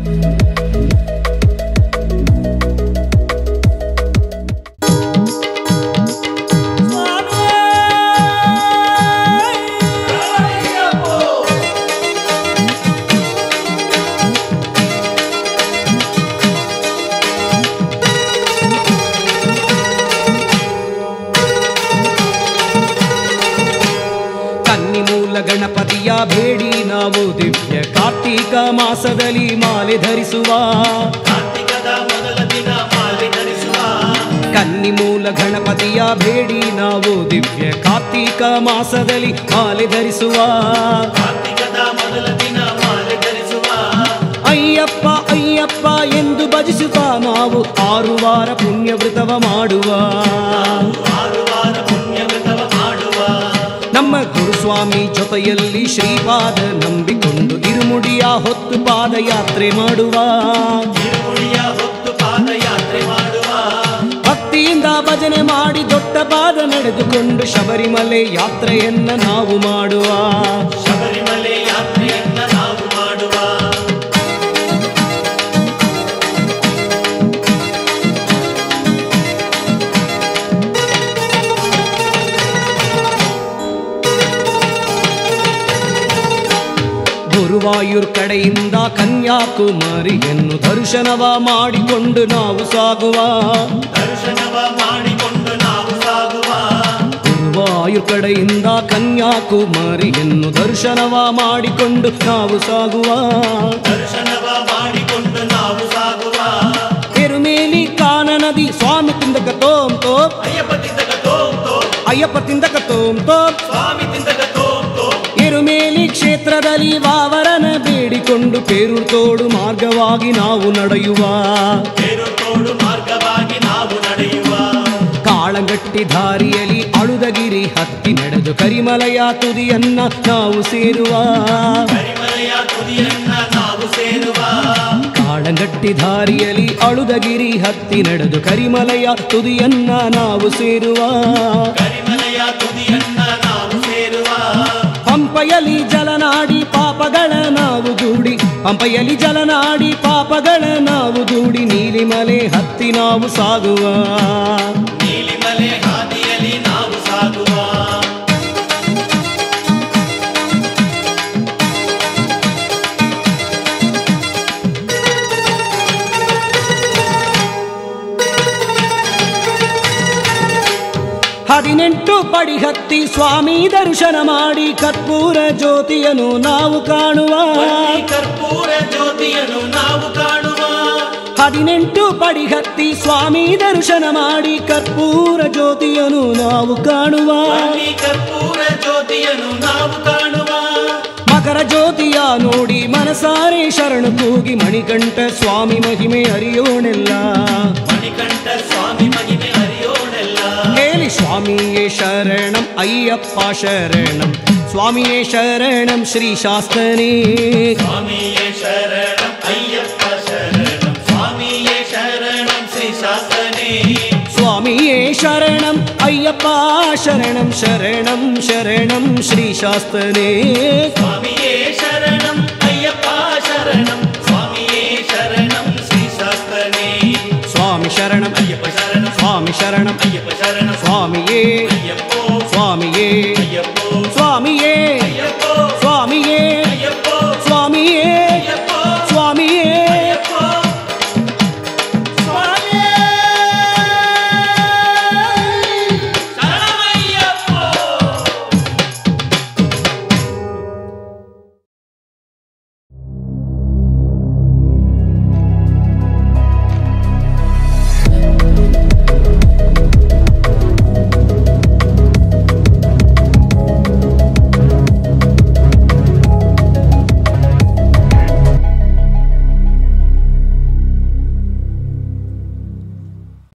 ಕನ್ನಿಮೂಲ ಗಣಪತಿಯ ಬೇಡಿ ನಾವು ದಿವ್ಯ ಕಾರ್ತೀಕ ಮಾಸದಲ್ಲಿ ಮಾಲೆ ಧರಿಸುವ ಕಾರ್ತಿಕದ ಮೊದಲ ದಿನ ಮಾಲೆ ಧರಿಸುವ ಕನ್ನಿಮೂಲ ಗಣಪತಿಯ ಬೇಡಿ ನಾವು ದಿವ್ಯ ಕಾರ್ತೀಕ ಮಾಸದಲ್ಲಿ ಮಾಲೆ ಧರಿಸುವ ಕಾರ್ತಿಕದ ಮೊದಲ ದಿನ ಮಾಲೆ ಧರಿಸುವ ಅಯ್ಯಪ್ಪ ಅಯ್ಯಪ್ಪ ಎಂದು ಭಜಿಸುತ್ತಾ ನಾವು ಆರು ವಾರ ಪುಣ್ಯ ವ್ರತವ ಮಾಡುವ ಆರು ವಾರ ಪುಣ್ಯ ವ್ರತವ ಮಾಡುವ ನಮ್ಮ ಗುರುಸ್ವಾಮಿ ಜೊತೆಯಲ್ಲಿ ಶ್ರೀಪಾದ ನಂಬಿಕೊಂಡು ಇರುಮುಡಿಯ ಹೊತ್ತು ಪಾದಯಾತ್ರೆ ಮಾಡುವ ತಿರುಗುಳಿಯ ಹೊತ್ತು ಪಾದಯಾತ್ರೆ ಮಾಡುವ ಭಕ್ತಿಯಿಂದ ಭಜನೆ ಮಾಡಿ ದೊಡ್ಡ ಪಾದ ನಡೆದುಕೊಂಡು ಶಬರಿಮಲೆ ಯಾತ್ರೆಯನ್ನ ನಾವು ಮಾಡುವ ಶಬರಿಮಲೆ ಯಾತ್ರೆಯನ್ನ ನಾವು ಮಾಡುವ ಗುರುವಾಯೂರ್ ಕಡೆಯಿಂದ ಕನ್ಯಾಕುಮಾರಿಯನ್ನು ದರ್ಶನವ ಮಾಡಿಕೊಂಡು ನಾವು ಸಾಗುವ ದರ್ಶನವ ಮಾಡಿಕೊಂಡು ನಾವು ಸಾಗುವ ಗುರುವಾಯೂರ್ ಕಡೆಯಿಂದ ಕನ್ಯಾಕುಮಾರಿಯನ್ನು ದರ್ಶನವ ಮಾಡಿಕೊಂಡು ನಾವು ಸಾಗುವ ದರ್ಶನವ ಮಾಡಿಕೊಂಡು ನಾವು ಸಾಗುವ ಎರುಮೇಲಿ ಕಾನನದಿ ಸ್ವಾಮಿ ತಿಂದಕ ತೋಂ ತೋಪ್ ಅಯ್ಯಪ್ಪ ತಿಂದಗ ತೋಂ ತೋಂ ಅಯ್ಯಪ್ಪ ತಿಂದಕ ತೋಂ ತೋಪ್ ಸ್ವಾಮಿ ತಿಂದಗ ತೋಂ ತೋಂ ಎರುಮೇಲಿ ಕ್ಷೇತ್ರದಲ್ಲಿ ವಾವರನ ಬೇಡಿಕೊಂಡು ಪೇರೂರು ತೋಡು ಮಾರ್ಗವಾಗಿ ನಾವು ನಡೆಯುವ ಬೇರು ತೋಡು ಮಾರ್ಗವಾಗಿ ನಾವು ನಡೆಯುವ ಕಾಳಗಟ್ಟಿ ದಾರಿಯಲ್ಲಿ ಅಳುದಗಿರಿ ಹತ್ತಿ ನಡೆದು ಕರಿಮಲೆಯ ತುದಿಯನ್ನ ನಾವು ಸೇರುವ ಕರಿಮಲೆಯ ತುದಿಯನ್ನ ನಾವು ಸೇರುವ ಕಾಳಗಟ್ಟಿ ದಾರಿಯಲ್ಲಿ ಅಳುದಗಿರಿ ಹತ್ತಿ ನಡೆದು ಕರಿಮಲೆಯ ತುದಿಯನ್ನ ನಾವು ಸೇರುವ ಕರಿಮಲೆಯ ತುದಿಯನ್ನ ನಾವು ಸೇರುವ ಪಂಪೆಯಲ್ಲಿ ಜಲನಾಡಿ ಪಾಪಗಳ ನಾವು ದೂಡಿ ಪಂಪೆಯಲ್ಲಿ ಜಲನಾಡಿ ಪಾಪಗಳ ನಾವು ದೂಡಿ ನೀಲಿಮಲೆ ಹತ್ತಿ ನಾವು ಸಾಗುವ ನೀಲಿಮಲೆ ಹಾದಿಯಲ್ಲಿ ನಾವು ಸಾಗುವ ಹದಿನೆಂಟು ಪಡಿ ಹತ್ತಿ ಸ್ವಾಮಿ ದರ್ಶನ ಮಾಡಿ ಕರ್ಪೂರ ಜ್ಯೋತಿಯನ್ನು ನಾವು ಕಾಣುವ ಈ ಕರ್ಪೂರ ಜ್ಯೋತಿಯನ್ನು ನಾವು ಕಾಣುವ ಹದಿನೆಂಟು ಪಡಿ ಹತ್ತಿ ಸ್ವಾಮಿ ದರ್ಶನ ಮಾಡಿ ಕರ್ಪೂರ ಜ್ಯೋತಿಯನ್ನು ನಾವು ಕಾಣುವ ಈ ಕರ್ಪೂರ ಜ್ಯೋತಿಯನ್ನು ನಾವು ಕಾಣುವ ಮಕರ ಜ್ಯೋತಿಯ ನೋಡಿ ಮನಸಾರೆ ಶರಣ ಕೂಗಿ ಮಣಿಕಂಠ ಸ್ವಾಮಿ ಮಹಿಮೆ ಅರಿಯೋಣೆಲ್ಲ ಮಣಿಕಂಠ ಸ್ವಾಮಿ ಮಹಿಮೆ ಹರಿಯೋಣೆಲ್ಲ ಹೇಳಿ ಸ್ವಾಮಿಯೇ ಶರಣಂ ಅಯ್ಯಪ್ಪ ಶರಣಂ ಸ್ವಾಮಿಯೇ ಶರಣಂ ಶ್ರೀ ಶಾಸ್ತನೇ ಸ್ವಾಮಿಯೇ ಶರಣಂ ಅಯ್ಯಪ್ಪ ಶರಣಂ ಸ್ವಾಮಿಯೇ ಶರಣಂ ಶ್ರೀ ಶಾಸ್ತ್ರನೇ ಸ್ವಾಮಿಯೇ ಶರಣಂ ಅಯ್ಯಪ್ಪ ಶರಣಂ ಶರಣಂ ಶರಣಂ ಶ್ರೀ ಶಾಸ್ತನೇ ಸ್ವಾಮಿಯೇ ಶರಣಂ ಅಯ್ಯಪ್ಪ ಶರಣಂ ಸ್ವಾಮಿಯೇ ಶರಣಂ ಶ್ರೀ ಶಾಸ್ತ್ರನೇ ಸ್ವಾಮಿ ಶರಣಂ ಅಯ್ಯಪ್ಪ ಶರಣಂ ಸ್ವಾಮಿ ಶರಣಂ ಅಯ್ಯಪ್ಪ ಶರಣಂ ಸ್ವಾಮಿಯೇ ಅಯ್ಯಪ್ಪೋ ಸ್ವಾಮಿಯೇ ಅಯ್ಯಪ್ಪ